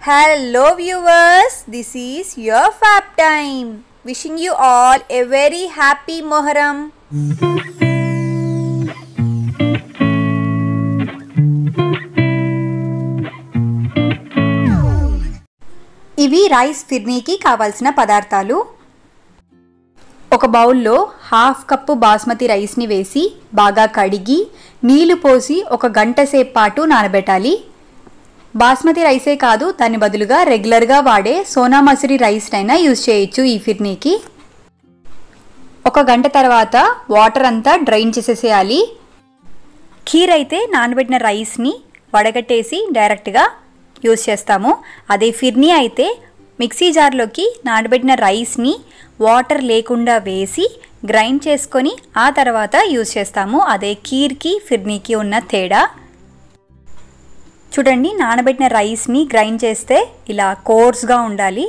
Hello viewers, this is your Fab Time. Wishing you all a very happy Moharam. ఇవి rice ఫిర్నీకి కావాల్సిన పదార్థాలు ఒక బౌల్లో హాఫ్ కప్పు బాస్మతి రైస్ని వేసి బాగా కడిగి నీళ్లు పోసి ఒక గంట సేపు పాటు నానబెట్టాలి బాస్మతి రైసే కాదు దాని బదులుగా రెగ్యులర్గా వాడే సోనా మసూరి రైస్నైనా యూజ్ చేయొచ్చు ఈ ఫిర్నీకి ఒక గంట తర్వాత వాటర్ అంతా డ్రైన్ చేసేసేయాలి ఖీర్ అయితే నానబెట్టిన రైస్ని వడగట్టేసి డైరెక్ట్గా యూజ్ చేస్తాము అదే ఫిర్నీ అయితే మిక్సీ జార్లోకి నానబెట్టిన రైస్ని వాటర్ లేకుండా వేసి గ్రైండ్ చేసుకొని ఆ తర్వాత యూజ్ చేస్తాము అదే కీర్కి ఫిర్నీకి ఉన్న తేడా చూడండి నానబెట్టిన రైస్ని గ్రైండ్ చేస్తే ఇలా కోర్స్గా ఉండాలి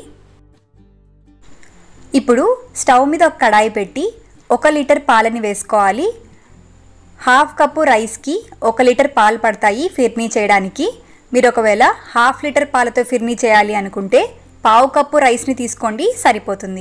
ఇప్పుడు స్టవ్ మీద ఒక కడాయి పెట్టి ఒక లీటర్ పాలని వేసుకోవాలి హాఫ్ కప్పు రైస్కి ఒక లీటర్ పాలు పడతాయి ఫిర్నీ చేయడానికి మీరు ఒకవేళ హాఫ్ లీటర్ పాలతో ఫిర్నీ చేయాలి అనుకుంటే పావు కప్పు రైస్ని తీసుకోండి సరిపోతుంది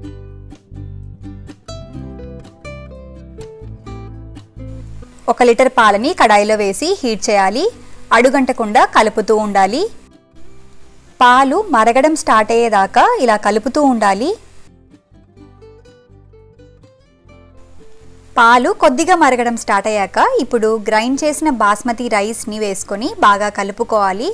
ఒక లీటర్ పాలని కడాయిలో వేసి హీట్ చేయాలి అడుగంటకుండా కలుపుతూ ఉండాలి పాలు మరగడం స్టార్ట్ అయ్యేదాకా ఇలా కలుపుతూ ఉండాలి పాలు కొద్దిగా మరగడం స్టార్ట్ అయ్యాక ఇప్పుడు గ్రైండ్ చేసిన బాస్మతి రైస్ని వేసుకొని బాగా కలుపుకోవాలి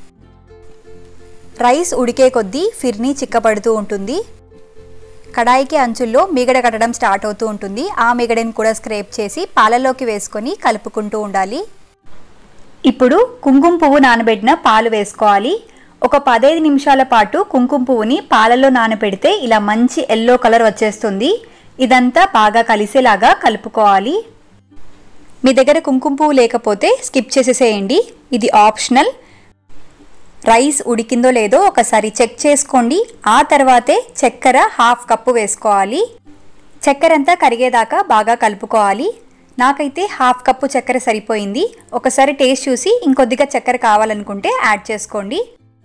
రైస్ ఉడికే కొద్దీ ఫిర్నీ చిక్కపడుతూ ఉంటుంది కడాయికి అంచుల్లో మీగడ కట్టడం స్టార్ట్ అవుతూ ఉంటుంది ఆ మీగడని కూడా స్క్రేప్ చేసి పాలలోకి వేసుకొని కలుపుకుంటూ ఉండాలి ఇప్పుడు కుంకుమ పువ్వు నానబెట్టిన పాలు వేసుకోవాలి ఒక పదహైదు నిమిషాల పాటు కుంకుమ పువ్వుని పాలలో నానబెడితే ఇలా మంచి ఎల్లో కలర్ వచ్చేస్తుంది ఇదంతా బాగా కలిసేలాగా కలుపుకోవాలి మీ దగ్గర కుంకుమ పువ్వు లేకపోతే స్కిప్ చేసేసేయండి ఇది ఆప్షనల్ రైస్ ఉడికిందో లేదో ఒకసారి చెక్ చేసుకోండి ఆ తర్వాతే చక్కెర హాఫ్ కప్పు వేసుకోవాలి చక్కెర అంతా కరిగేదాకా బాగా కలుపుకోవాలి నాకైతే హాఫ్ కప్పు చక్కెర సరిపోయింది ఒకసారి టేస్ట్ చూసి ఇంకొద్దిగా చక్కెర కావాలనుకుంటే యాడ్ చేసుకోండి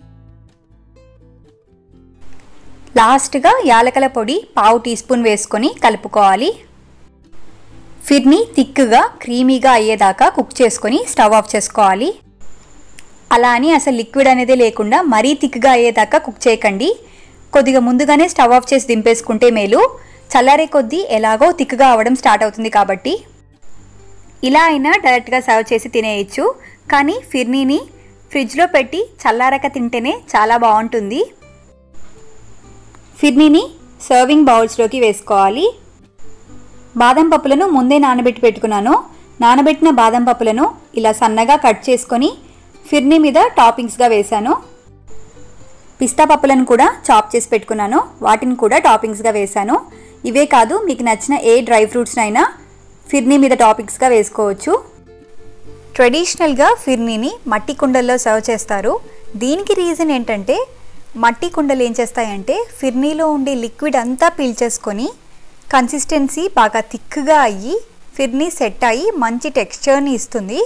లాస్ట్గా యాలకల పొడి పావు టీ స్పూన్ వేసుకొని కలుపుకోవాలి ఫిర్ని థిక్గా క్రీమీగా అయ్యేదాకా కుక్ చేసుకొని స్టవ్ ఆఫ్ చేసుకోవాలి అలా అని అసలు లిక్విడ్ అనేది లేకుండా మరీ థిక్గా అయ్యేదాకా కుక్ చేయకండి కొద్దిగా ముందుగానే స్టవ్ ఆఫ్ చేసి దింపేసుకుంటే మేలు చల్లారే కొద్దీ ఎలాగో థిక్గా అవ్వడం స్టార్ట్ అవుతుంది కాబట్టి ఇలా అయినా డైరెక్ట్గా సర్వ్ చేసి తినేయచ్చు కానీ ఫిర్నీని ఫ్రిడ్జ్లో పెట్టి చల్లారక తింటేనే చాలా బాగుంటుంది ఫిర్నీని సర్వింగ్ బౌల్స్లోకి వేసుకోవాలి బాదం పప్పులను ముందే నానబెట్టి పెట్టుకున్నాను నానబెట్టిన బాదం పప్పులను ఇలా సన్నగా కట్ చేసుకొని ఫిర్నీ మీద టాపింగ్స్గా వేశాను పిస్తా పప్పులను కూడా చాప్ చేసి పెట్టుకున్నాను వాటిని కూడా టాపింగ్స్గా వేశాను ఇవే కాదు మీకు నచ్చిన ఏ డ్రై ఫ్రూట్స్నైనా ఫిర్నీ మీద టాపింగ్స్గా వేసుకోవచ్చు ట్రెడిషనల్గా ఫిర్నీని మట్టి కుండల్లో సర్వ్ చేస్తారు దీనికి రీజన్ ఏంటంటే మట్టి కుండలు ఏం చేస్తాయంటే ఫిర్నీలో ఉండే లిక్విడ్ అంతా పీల్చేసుకొని కన్సిస్టెన్సీ బాగా థిక్గా అయ్యి ఫిర్నీ సెట్ అయ్యి మంచి టెక్స్చర్ని ఇస్తుంది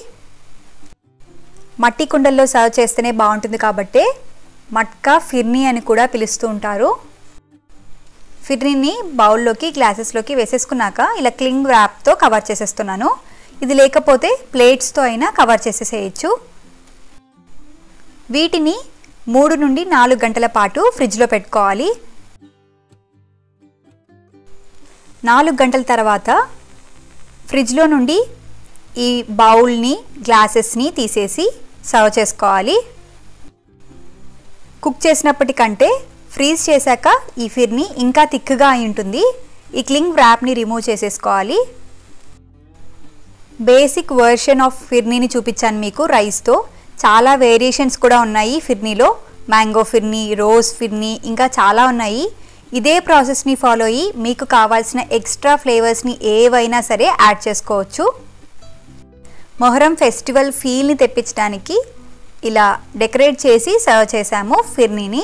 మట్టి కుండల్లో సర్వ్ చేస్తేనే బాగుంటుంది కాబట్టే మట్కా ఫిర్నీ అని కూడా పిలుస్తూ ఉంటారు ఫిర్నీని బౌల్లోకి గ్లాసెస్లోకి వేసేసుకున్నాక ఇలా క్లింగ్ ర్యాప్తో కవర్ చేసేస్తున్నాను ఇది లేకపోతే ప్లేట్స్తో అయినా కవర్ చేసేసేయచ్చు వీటిని మూడు నుండి నాలుగు గంటల పాటు ఫ్రిడ్జ్లో పెట్టుకోవాలి నాలుగు గంటల తర్వాత ఫ్రిడ్జ్లో నుండి ఈ బౌల్ని గ్లాసెస్ని తీసేసి సర్వ్ చేసుకోవాలి కుక్ చేసినప్పటికంటే ఫ్రీజ్ చేశాక ఈ ఫిర్ని ఇంకా థిక్గా అయి ఉంటుంది ఈ క్లింగ్ ర్యాప్ని రిమూవ్ చేసేసుకోవాలి బేసిక్ వర్షన్ ఆఫ్ ఫిర్నీని చూపించాను మీకు రైస్తో చాలా వేరియేషన్స్ కూడా ఉన్నాయి ఫిర్నీలో మ్యాంగో ఫిర్నీ రోజ్ ఫిర్నీ ఇంకా చాలా ఉన్నాయి ఇదే ప్రాసెస్ని ఫాలో అయ్యి మీకు కావాల్సిన ఎక్స్ట్రా ఫ్లేవర్స్ని ఏవైనా సరే యాడ్ చేసుకోవచ్చు మొహరం ఫెస్టివల్ ఫీల్ని తెప్పించడానికి ఇలా డెకరేట్ చేసి సర్వ్ చేశాము ఫిర్నీని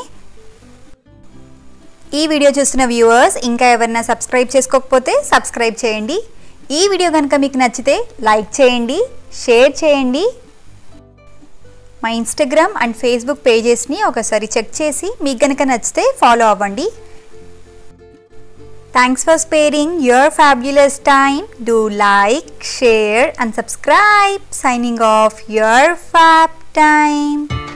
ఈ వీడియో చూస్తున్న వ్యూవర్స్ ఇంకా ఎవరైనా సబ్స్క్రైబ్ చేసుకోకపోతే సబ్స్క్రైబ్ చేయండి ఈ వీడియో కనుక మీకు నచ్చితే లైక్ చేయండి షేర్ చేయండి మా ఇన్స్టాగ్రామ్ అండ్ ఫేస్బుక్ పేజెస్ని ఒకసారి చెక్ చేసి మీకు కనుక నచ్చితే ఫాలో అవ్వండి thanks for sparing your fabulous time do like share and subscribe signing off your fab time